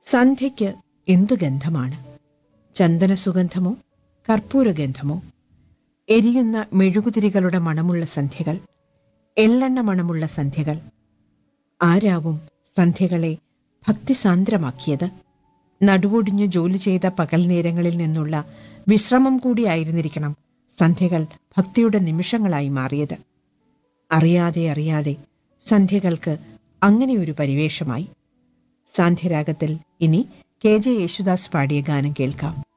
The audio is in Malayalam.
സന്ധ്യയ്ക്ക് എന്തു ഗന്ധമാണ് ചന്ദന സുഗന്ധമോ കർപ്പൂരഗന്ധമോ എരിയുന്ന മെഴുകുതിരികളുടെ മണമുള്ള സന്ധ്യകൾ എള്ളെണ്ണ മണമുള്ള സന്ധ്യകൾ ആരാവും സന്ധ്യകളെ ഭക്തിസാന്ദ്രമാക്കിയത് നടുവൊടിഞ്ഞു ജോലി ചെയ്ത പകൽ നേരങ്ങളിൽ നിന്നുള്ള വിശ്രമം കൂടിയായിരുന്നിരിക്കണം സന്ധ്യകൾ ഭക്തിയുടെ നിമിഷങ്ങളായി മാറിയത് അറിയാതെ അറിയാതെ സന്ധ്യകൾക്ക് അങ്ങനെയൊരു പരിവേഷമായി സാന്ധ്യരാഗത്തിൽ ഇനി കെ ജെ യേശുദാസ് പാടിയ ഗാനം കേൾക്കാം